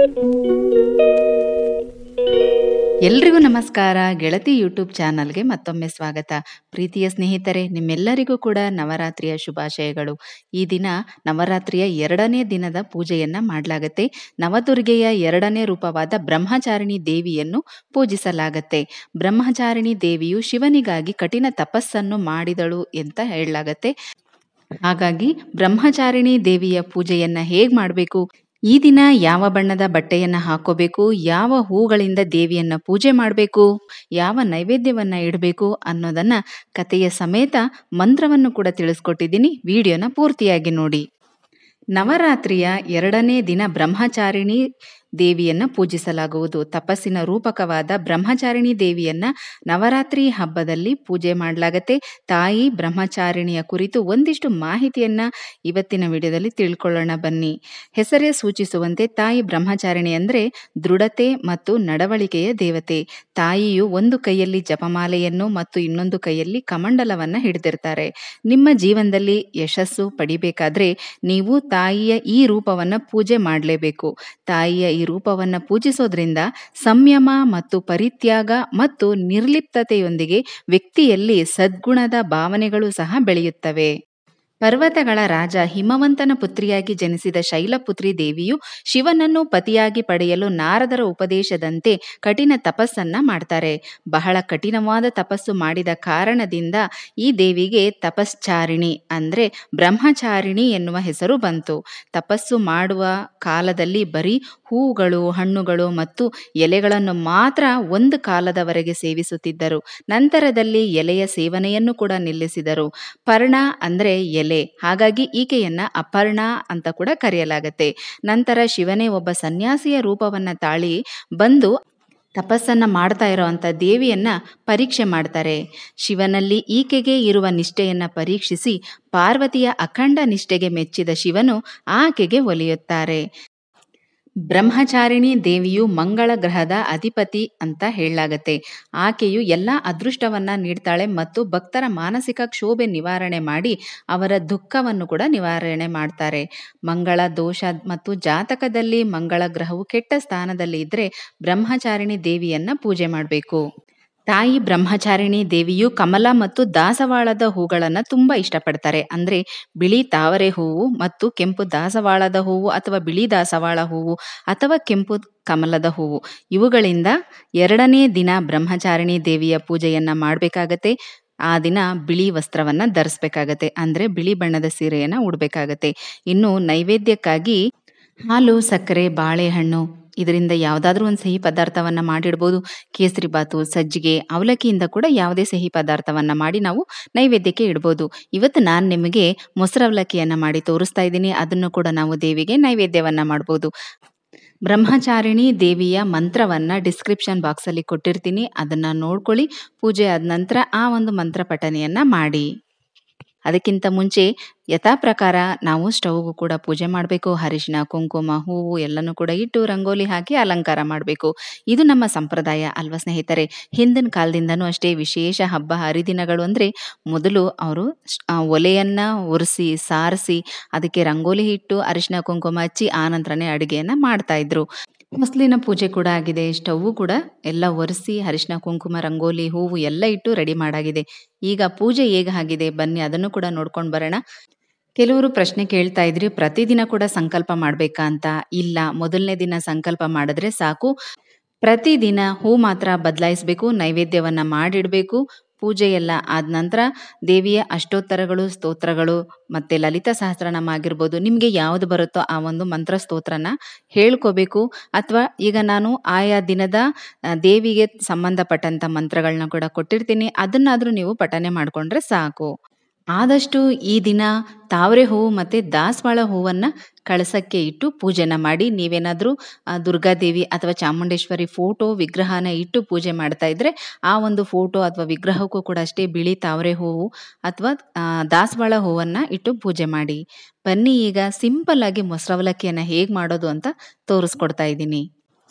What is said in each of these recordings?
ಎಲ್ರಿಗೂ ನಮಸ್ಕಾರ ಗೆಳತಿ ಯೂಟ್ಯೂಬ್ ಚಾನಲ್ಗೆ ಮತ್ತೊಮ್ಮೆ ಸ್ವಾಗತ ಪ್ರೀತಿಯ ಸ್ನೇಹಿತರೆ ನಿಮ್ಮೆಲ್ಲರಿಗೂ ಕೂಡ ನವರಾತ್ರಿಯ ಶುಭಾಶಯಗಳು ಈ ದಿನ ನವರಾತ್ರಿಯ ಎರಡನೇ ದಿನದ ಪೂಜೆಯನ್ನ ಮಾಡಲಾಗತ್ತೆ ನವದುರ್ಗೆಯ ಎರಡನೇ ರೂಪವಾದ ಬ್ರಹ್ಮಚಾರಿಣಿ ದೇವಿಯನ್ನು ಪೂಜಿಸಲಾಗತ್ತೆ ಬ್ರಹ್ಮಚಾರಿಣಿ ದೇವಿಯು ಶಿವನಿಗಾಗಿ ಕಠಿಣ ತಪಸ್ಸನ್ನು ಮಾಡಿದಳು ಅಂತ ಹೇಳಲಾಗತ್ತೆ ಹಾಗಾಗಿ ಬ್ರಹ್ಮಚಾರಿಣಿ ದೇವಿಯ ಪೂಜೆಯನ್ನ ಹೇಗ್ ಮಾಡಬೇಕು ಈ ದಿನ ಯಾವ ಬಣ್ಣದ ಬಟ್ಟೆಯನ್ನ ಹಾಕೋಬೇಕು ಯಾವ ಹೂಗಳಿಂದ ದೇವಿಯನ್ನ ಪೂಜೆ ಮಾಡಬೇಕು ಯಾವ ನೈವೇದ್ಯವನ್ನ ಇಡಬೇಕು ಅನ್ನೋದನ್ನ ಕಥೆಯ ಸಮೇತ ಮಂತ್ರವನ್ನು ಕೂಡ ತಿಳಿಸ್ಕೊಟ್ಟಿದ್ದೀನಿ ವಿಡಿಯೋನ ಪೂರ್ತಿಯಾಗಿ ನೋಡಿ ನವರಾತ್ರಿಯ ಎರಡನೇ ದಿನ ಬ್ರಹ್ಮಚಾರಿಣಿ ದೇವಿಯನ್ನ ಪೂಜಿಸಲಾಗುವುದು ತಪಸ್ಸಿನ ರೂಪಕವಾದ ಬ್ರಹ್ಮಚಾರಿಣಿ ದೇವಿಯನ್ನ ನವರಾತ್ರಿ ಹಬ್ಬದಲ್ಲಿ ಪೂಜೆ ಮಾಡಲಾಗತ್ತೆ ತಾಯಿ ಬ್ರಹ್ಮಚಾರಿಣಿಯ ಕುರಿತು ಒಂದಿಷ್ಟು ಮಾಹಿತಿಯನ್ನ ಇವತ್ತಿನ ವಿಡಿಯೋದಲ್ಲಿ ತಿಳ್ಕೊಳ್ಳೋಣ ಬನ್ನಿ ಹೆಸರೇ ಸೂಚಿಸುವಂತೆ ತಾಯಿ ಬ್ರಹ್ಮಚಾರಿಣಿ ಅಂದ್ರೆ ದೃಢತೆ ಮತ್ತು ನಡವಳಿಕೆಯ ದೇವತೆ ತಾಯಿಯು ಒಂದು ಕೈಯಲ್ಲಿ ಜಪಮಾಲೆಯನ್ನು ಮತ್ತು ಇನ್ನೊಂದು ಕೈಯಲ್ಲಿ ಕಮಂಡಲವನ್ನ ಹಿಡಿದಿರ್ತಾರೆ ನಿಮ್ಮ ಜೀವನದಲ್ಲಿ ಯಶಸ್ಸು ಪಡಿಬೇಕಾದ್ರೆ ನೀವು ತಾಯಿಯ ಈ ರೂಪವನ್ನ ಪೂಜೆ ಮಾಡಲೇಬೇಕು ತಾಯಿಯ ಈ ರೂಪವನ್ನ ಪೂಜಿಸೋದ್ರಿಂದ ಸಂಯಮ ಮತ್ತು ಪರಿತ್ಯಾಗ ಮತ್ತು ನಿರ್ಲಿಪ್ತತೆಯೊಂದಿಗೆ ವ್ಯಕ್ತಿಯಲ್ಲಿ ಸದ್ಗುಣದ ಭಾವನೆಗಳು ಸಹ ಬೆಳೆಯುತ್ತವೆ ಪರ್ವತಗಳ ರಾಜ ಹಿಮವಂತನ ಪುತ್ರಿಯಾಗಿ ಜನಿಸಿದ ಶೈಲಪುತ್ರಿ ದೇವಿಯು ಶಿವನನ್ನು ಪತಿಯಾಗಿ ಪಡೆಯಲು ನಾರದರ ಉಪದೇಶದಂತೆ ಕಠಿಣ ತಪಸ್ಸನ್ನ ಮಾಡ್ತಾರೆ ಬಹಳ ಕಠಿಣವಾದ ತಪಸ್ಸು ಮಾಡಿದ ಕಾರಣದಿಂದ ಈ ದೇವಿಗೆ ತಪಶ್ಚಾರಿಣಿ ಅಂದ್ರೆ ಬ್ರಹ್ಮಚಾರಿಣಿ ಎನ್ನುವ ಹೆಸರು ಬಂತು ತಪಸ್ಸು ಮಾಡುವ ಕಾಲದಲ್ಲಿ ಬರೀ ಹೂಗಳು ಹಣ್ಣುಗಳು ಮತ್ತು ಎಲೆಗಳನ್ನು ಮಾತ್ರ ಒಂದು ಕಾಲದವರೆಗೆ ಸೇವಿಸುತ್ತಿದ್ದರು ನಂತರದಲ್ಲಿ ಎಲೆಯ ಸೇವನೆಯನ್ನು ಕೂಡ ನಿಲ್ಲಿಸಿದರು ಪರ್ಣ ಅಂದ್ರೆ ಎಲೆ ಹಾಗಾಗಿ ಈಕೆಯನ್ನ ಅಪರ್ಣ ಅಂತ ಕೂಡ ಕರೆಯಲಾಗತ್ತೆ ನಂತರ ಶಿವನೇ ಒಬ್ಬ ಸನ್ಯಾಸಿಯ ರೂಪವನ್ನ ತಾಳಿ ಬಂದು ತಪಸ್ಸನ್ನ ಮಾಡ್ತಾ ಇರೋವಂಥ ದೇವಿಯನ್ನ ಪರೀಕ್ಷೆ ಮಾಡ್ತಾರೆ ಶಿವನಲ್ಲಿ ಈಕೆಗೆ ಇರುವ ನಿಷ್ಠೆಯನ್ನ ಪರೀಕ್ಷಿಸಿ ಪಾರ್ವತಿಯ ಅಖಂಡ ನಿಷ್ಠೆಗೆ ಮೆಚ್ಚಿದ ಶಿವನು ಆಕೆಗೆ ಒಲಿಯುತ್ತಾರೆ ಬ್ರಹ್ಮಚಾರಿಣಿ ದೇವಿಯು ಮಂಗಳ ಗ್ರಹದ ಅಧಿಪತಿ ಅಂತ ಹೇಳಲಾಗತ್ತೆ ಆಕೆಯು ಎಲ್ಲ ಅದೃಷ್ಟವನ್ನ ನೀಡ್ತಾಳೆ ಮತ್ತು ಭಕ್ತರ ಮಾನಸಿಕ ಕ್ಷೋಭೆ ನಿವಾರಣೆ ಮಾಡಿ ಅವರ ದುಃಖವನ್ನು ಕೂಡ ನಿವಾರಣೆ ಮಾಡ್ತಾರೆ ಮಂಗಳ ದೋಷ ಮತ್ತು ಜಾತಕದಲ್ಲಿ ಮಂಗಳ ಗ್ರಹವು ಕೆಟ್ಟ ಸ್ಥಾನದಲ್ಲಿ ಇದ್ರೆ ಬ್ರಹ್ಮಚಾರಿಣಿ ದೇವಿಯನ್ನ ಪೂಜೆ ಮಾಡಬೇಕು ತಾಯಿ ಬ್ರಹ್ಮಚಾರಿಣಿ ದೇವಿಯು ಕಮಲ ಮತ್ತು ದಾಸವಾಳದ ಹೂಗಳನ್ನು ತುಂಬ ಇಷ್ಟಪಡ್ತಾರೆ ಅಂದ್ರೆ ಬಿಳಿ ತಾವರೆ ಹೂವು ಮತ್ತು ಕೆಂಪು ದಾಸವಾಳದ ಹೂವು ಅಥವಾ ಬಿಳಿ ದಾಸವಾಳ ಹೂವು ಅಥವಾ ಕೆಂಪು ಕಮಲದ ಹೂವು ಇವುಗಳಿಂದ ಎರಡನೇ ದಿನ ಬ್ರಹ್ಮಚಾರಿಣಿ ದೇವಿಯ ಪೂಜೆಯನ್ನ ಮಾಡಬೇಕಾಗತ್ತೆ ಆ ದಿನ ಬಿಳಿ ವಸ್ತ್ರವನ್ನ ಧರಿಸ್ಬೇಕಾಗತ್ತೆ ಅಂದ್ರೆ ಬಿಳಿ ಬಣ್ಣದ ಸೀರೆಯನ್ನ ಉಡ್ಬೇಕಾಗತ್ತೆ ಇನ್ನು ನೈವೇದ್ಯಕ್ಕಾಗಿ ಹಾಲು ಸಕ್ಕರೆ ಬಾಳೆಹಣ್ಣು ಇದರಿಂದ ಯಾವುದಾದ್ರೂ ಒಂದು ಸಿಹಿ ಪದಾರ್ಥವನ್ನ ಮಾಡಿಡ್ಬೋದು ಕೇಸರಿ ಬಾತು ಸಜ್ಜಿಗೆ ಅವಲಕ್ಕಿಯಿಂದ ಕೂಡ ಯಾವುದೇ ಸಿಹಿ ಪದಾರ್ಥವನ್ನ ಮಾಡಿ ನಾವು ನೈವೇದ್ಯಕ್ಕೆ ಇಡ್ಬೋದು ಇವತ್ತು ನಾನು ನಿಮಗೆ ಮೊಸರವಲಕ್ಕಿಯನ್ನ ಮಾಡಿ ತೋರಿಸ್ತಾ ಇದ್ದೀನಿ ಅದನ್ನು ಕೂಡ ನಾವು ದೇವಿಗೆ ನೈವೇದ್ಯವನ್ನ ಮಾಡ್ಬೋದು ಬ್ರಹ್ಮಚಾರಿಣಿ ದೇವಿಯ ಮಂತ್ರವನ್ನ ಡಿಸ್ಕ್ರಿಪ್ಷನ್ ಬಾಕ್ಸಲ್ಲಿ ಕೊಟ್ಟಿರ್ತೀನಿ ಅದನ್ನ ನೋಡ್ಕೊಳ್ಳಿ ಪೂಜೆ ಆದ ನಂತರ ಆ ಒಂದು ಮಂತ್ರ ಪಠನೆಯನ್ನ ಮಾಡಿ ಅದಕ್ಕಿಂತ ಮುಂಚೆ ಯಥಾ ಪ್ರಕಾರ ನಾವು ಸ್ಟವ್ಗೂ ಕೂಡ ಪೂಜೆ ಮಾಡಬೇಕು ಅರಿಶಿನ ಕುಂಕುಮ ಹೂವು ಎಲ್ಲನೂ ಕೂಡ ಇಟ್ಟು ರಂಗೋಲಿ ಹಾಕಿ ಅಲಂಕಾರ ಮಾಡಬೇಕು ಇದು ನಮ್ಮ ಸಂಪ್ರದಾಯ ಅಲ್ವಾ ಸ್ನೇಹಿತರೆ ಹಿಂದಿನ ಕಾಲದಿಂದನೂ ಅಷ್ಟೇ ವಿಶೇಷ ಹಬ್ಬ ಹರಿದಿನಗಳು ಅಂದರೆ ಮೊದಲು ಅವರು ಒಲೆಯನ್ನ ಉರಿಸಿ ಸಾರಿಸಿ ಅದಕ್ಕೆ ರಂಗೋಲಿ ಇಟ್ಟು ಅರಿಶಿನ ಕುಂಕುಮ ಹಚ್ಚಿ ಆ ನಂತರನೇ ಅಡುಗೆಯನ್ನ ಮಾಡ್ತಾ ಇದ್ರು ಹೊಸ್ಲಿನ ಪೂಜೆ ಕೂಡ ಆಗಿದೆ ಸ್ಟವ್ ಕೂಡ ಎಲ್ಲ ಒರೆಸಿ ಅರಿಶಿನ ಕುಂಕುಮ ರಂಗೋಲಿ ಹೂವು ಎಲ್ಲ ಇಟ್ಟು ರೆಡಿ ಮಾಡಾಗಿದೆ ಈಗ ಪೂಜೆ ಹೇಗೆ ಆಗಿದೆ ಬನ್ನಿ ಅದನ್ನು ಕೂಡ ನೋಡ್ಕೊಂಡು ಬರೋಣ ಕೆಲವರು ಪ್ರಶ್ನೆ ಕೇಳ್ತಾ ಇದ್ರಿ ಪ್ರತಿದಿನ ಕೂಡ ಸಂಕಲ್ಪ ಮಾಡ್ಬೇಕಾ ಅಂತ ಇಲ್ಲ ಮೊದಲನೇ ದಿನ ಸಂಕಲ್ಪ ಮಾಡಿದ್ರೆ ಸಾಕು ಪ್ರತಿದಿನ ಹೂ ಮಾತ್ರ ಬದಲಾಯಿಸಬೇಕು ನೈವೇದ್ಯವನ್ನ ಮಾಡಿಡಬೇಕು ಪೂಜೆ ಎಲ್ಲ ಆದ ನಂತರ ದೇವಿಯ ಅಷ್ಟೋತ್ತರಗಳು ಸ್ತೋತ್ರಗಳು ಮತ್ತೆ ಲಲಿತ ಸಹಸ್ರನಾಮ ಆಗಿರ್ಬೋದು ನಿಮಗೆ ಯಾವುದು ಬರುತ್ತೋ ಆ ಒಂದು ಮಂತ್ರ ಸ್ತೋತ್ರನ ಹೇಳ್ಕೋಬೇಕು ಅಥವಾ ಈಗ ನಾನು ಆಯಾ ದಿನದ ದೇವಿಗೆ ಸಂಬಂಧಪಟ್ಟಂತ ಮಂತ್ರಗಳನ್ನ ಕೂಡ ಕೊಟ್ಟಿರ್ತೀನಿ ಅದನ್ನಾದ್ರೂ ನೀವು ಪಠನೆ ಮಾಡಿಕೊಂಡ್ರೆ ಸಾಕು ಆದಷ್ಟು ಈ ದಿನ ತಾವರೆ ಹೂವು ಮತ್ತು ದಾಸವಾಳ ಹೂವನ್ನು ಕಳಸಕ್ಕೆ ಇಟ್ಟು ಪೂಜೆನ ಮಾಡಿ ನೀವೇನಾದರೂ ದುರ್ಗಾದೇವಿ ಅಥವಾ ಚಾಮುಂಡೇಶ್ವರಿ ಫೋಟೋ ವಿಗ್ರಹನ ಇಟ್ಟು ಪೂಜೆ ಮಾಡ್ತಾ ಇದ್ರೆ ಆ ಒಂದು ಫೋಟೋ ಅಥವಾ ವಿಗ್ರಹಕ್ಕೂ ಕೂಡ ಅಷ್ಟೇ ಬಿಳಿ ತಾವರೆ ಹೂವು ಅಥವಾ ದಾಸವಾಳ ಹೂವನ್ನು ಇಟ್ಟು ಪೂಜೆ ಮಾಡಿ ಬನ್ನಿ ಈಗ ಸಿಂಪಲ್ ಆಗಿ ಮೊಸರವಲಕ್ಕಿಯನ್ನು ಹೇಗೆ ಮಾಡೋದು ಅಂತ ತೋರಿಸ್ಕೊಡ್ತಾ ಇದ್ದೀನಿ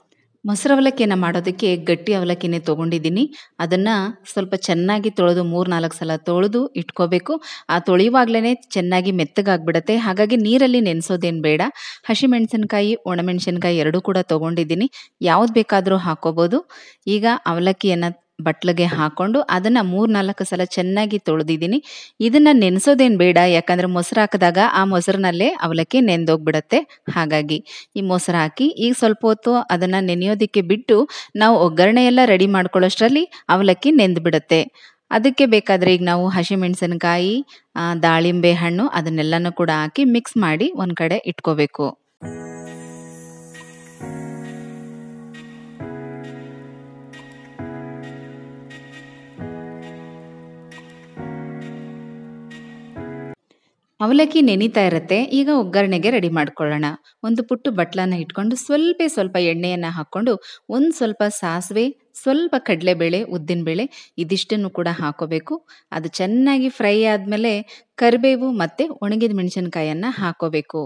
ಮೊಸರು ಅವಲಕ್ಕಿಯನ್ನು ಮಾಡೋದಕ್ಕೆ ಗಟ್ಟಿ ಅವಲಕ್ಕಿನೇ ತೊಗೊಂಡಿದ್ದೀನಿ ಅದನ್ನು ಸ್ವಲ್ಪ ಚೆನ್ನಾಗಿ ತೊಳೆದು ಮೂರು ನಾಲ್ಕು ಸಲ ತೊಳೆದು ಇಟ್ಕೋಬೇಕು ಆ ತೊಳೆಯುವಾಗಲೇ ಚೆನ್ನಾಗಿ ಮೆತ್ತಗಾಗ್ಬಿಡುತ್ತೆ ಹಾಗಾಗಿ ನೀರಲ್ಲಿ ನೆನೆಸೋದೇನು ಬೇಡ ಹಸಿಮೆಣಸಿನ್ಕಾಯಿ ಒಣಮೆಣಸಿನ್ಕಾಯಿ ಎರಡೂ ಕೂಡ ತೊಗೊಂಡಿದ್ದೀನಿ ಯಾವ್ದು ಬೇಕಾದರೂ ಹಾಕ್ಕೋಬೋದು ಈಗ ಅವಲಕ್ಕಿಯನ್ನು ಬಟ್ಲಿಗೆ ಹಾಕ್ಕೊಂಡು ಅದನ್ನು ಮೂರು ನಾಲ್ಕು ಸಲ ಚೆನ್ನಾಗಿ ತೊಳೆದಿದ್ದೀನಿ ಇದನ್ನು ನೆನೆಸೋದೇನು ಬೇಡ ಯಾಕಂದರೆ ಮೊಸರು ಹಾಕಿದಾಗ ಆ ಮೊಸರಿನಲ್ಲೇ ಅವಲಕ್ಕಿ ನೆಂದೋಗ್ಬಿಡತ್ತೆ ಹಾಗಾಗಿ ಈ ಮೊಸರು ಹಾಕಿ ಈಗ ಸ್ವಲ್ಪ ಹೊತ್ತು ಅದನ್ನು ನೆನೆಯೋದಕ್ಕೆ ಬಿಟ್ಟು ನಾವು ಒಗ್ಗರಣೆ ಎಲ್ಲ ರೆಡಿ ಮಾಡ್ಕೊಳ್ಳೋಷ್ಟರಲ್ಲಿ ಅವಲಕ್ಕಿ ನೆಂದ್ಬಿಡುತ್ತೆ ಅದಕ್ಕೆ ಬೇಕಾದರೆ ಈಗ ನಾವು ಹಸಿಮೆಣಸಿನ್ಕಾಯಿ ದಾಳಿಂಬೆ ಹಣ್ಣು ಅದನ್ನೆಲ್ಲನೂ ಕೂಡ ಹಾಕಿ ಮಿಕ್ಸ್ ಮಾಡಿ ಒಂದು ಕಡೆ ಇಟ್ಕೋಬೇಕು ಅವಲಕ್ಕಿ ನೆನೀತಾ ಇರುತ್ತೆ ಈಗ ಒಗ್ಗರಣೆಗೆ ರೆಡಿ ಮಾಡ್ಕೊಳ್ಳೋಣ ಒಂದು ಪುಟ್ಟು ಬಟ್ಲನ್ನ ಇಟ್ಕೊಂಡು ಸ್ವಲ್ಪ ಸ್ವಲ್ಪ ಎಣ್ಣೆಯನ್ನು ಹಾಕ್ಕೊಂಡು ಒಂದು ಸ್ವಲ್ಪ ಸಾಸಿವೆ ಸ್ವಲ್ಪ ಕಡಲೆಬೇಳೆ ಉದ್ದಿನಬೇಳೆ ಇದಿಷ್ಟನ್ನು ಕೂಡ ಹಾಕೋಬೇಕು ಅದು ಚೆನ್ನಾಗಿ ಫ್ರೈ ಆದಮೇಲೆ ಕರಿಬೇವು ಮತ್ತು ಒಣಗಿದ ಮೆಣಸಿನ್ಕಾಯನ್ನು ಹಾಕೋಬೇಕು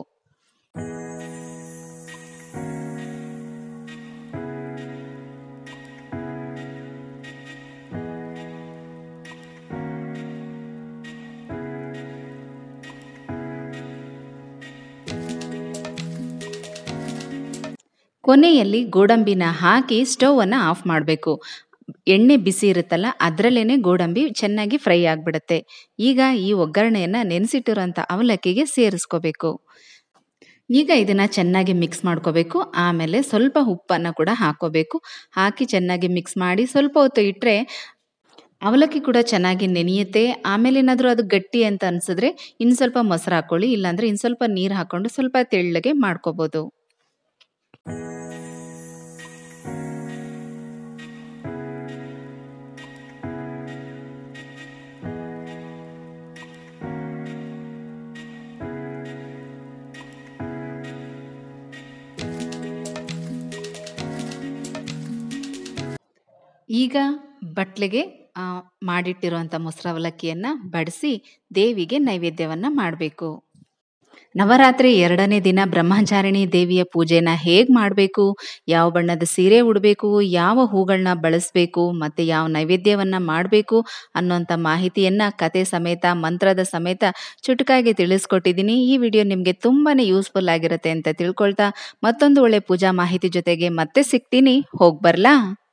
ಕೊನೆಯಲ್ಲಿ ಗೋಡಂಬಿನ ಹಾಕಿ ಸ್ಟವನ್ನು ಆಫ್ ಮಾಡಬೇಕು ಎಣ್ಣೆ ಬಿಸಿ ಇರುತ್ತಲ್ಲ ಅದರಲ್ಲೇ ಗೋಡಂಬಿ ಚೆನ್ನಾಗಿ ಫ್ರೈ ಆಗಿಬಿಡುತ್ತೆ ಈಗ ಈ ಒಗ್ಗರಣೆಯನ್ನು ನೆನೆಸಿಟ್ಟಿರೋಂಥ ಅವಲಕ್ಕಿಗೆ ಸೇರಿಸ್ಕೋಬೇಕು ಈಗ ಇದನ್ನು ಚೆನ್ನಾಗಿ ಮಿಕ್ಸ್ ಮಾಡ್ಕೋಬೇಕು ಆಮೇಲೆ ಸ್ವಲ್ಪ ಉಪ್ಪನ್ನು ಕೂಡ ಹಾಕ್ಕೋಬೇಕು ಹಾಕಿ ಚೆನ್ನಾಗಿ ಮಿಕ್ಸ್ ಮಾಡಿ ಸ್ವಲ್ಪ ಹೊತ್ತು ಇಟ್ಟರೆ ಅವಲಕ್ಕಿ ಕೂಡ ಚೆನ್ನಾಗಿ ನೆನೆಯುತ್ತೆ ಆಮೇಲೆ ಏನಾದರೂ ಅದು ಗಟ್ಟಿ ಅಂತ ಅನಿಸಿದ್ರೆ ಇನ್ನು ಸ್ವಲ್ಪ ಮೊಸರು ಹಾಕ್ಕೊಳ್ಳಿ ಇಲ್ಲಾಂದರೆ ಇನ್ನು ಸ್ವಲ್ಪ ನೀರು ಹಾಕ್ಕೊಂಡು ಸ್ವಲ್ಪ ತೆಳ್ಳಗೆ ಮಾಡ್ಕೋಬೋದು ಈಗ ಬಟ್ಲಿಗೆ ಮಾಡಿಟ್ಟಿರುವಂಥ ಮೊಸರು ಅವಲಕ್ಕಿಯನ್ನು ಬಡಿಸಿ ದೇವಿಗೆ ನೈವೇದ್ಯವನ್ನು ಮಾಡಬೇಕು ನವರಾತ್ರಿ ಎರಡನೇ ದಿನ ಬ್ರಹ್ಮಚಾರಿಣಿ ದೇವಿಯ ಪೂಜೆನ ಹೇಗೆ ಮಾಡಬೇಕು ಯಾವ ಬಣ್ಣದ ಸೀರೆ ಉಡಬೇಕು ಯಾವ ಹೂಗಳನ್ನ ಬಳಸಬೇಕು ಮತ್ತು ಯಾವ ನೈವೇದ್ಯವನ್ನು ಮಾಡಬೇಕು ಅನ್ನೋಂಥ ಮಾಹಿತಿಯನ್ನು ಕತೆ ಸಮೇತ ಮಂತ್ರದ ಸಮೇತ ಚುಟುಕಾಗಿ ತಿಳಿಸ್ಕೊಟ್ಟಿದ್ದೀನಿ ಈ ವಿಡಿಯೋ ನಿಮಗೆ ತುಂಬಾ ಯೂಸ್ಫುಲ್ ಆಗಿರುತ್ತೆ ಅಂತ ತಿಳ್ಕೊಳ್ತಾ ಮತ್ತೊಂದು ಒಳ್ಳೆ ಪೂಜಾ ಮಾಹಿತಿ ಜೊತೆಗೆ ಮತ್ತೆ ಸಿಗ್ತೀನಿ ಹೋಗಿ ಬರಲಾ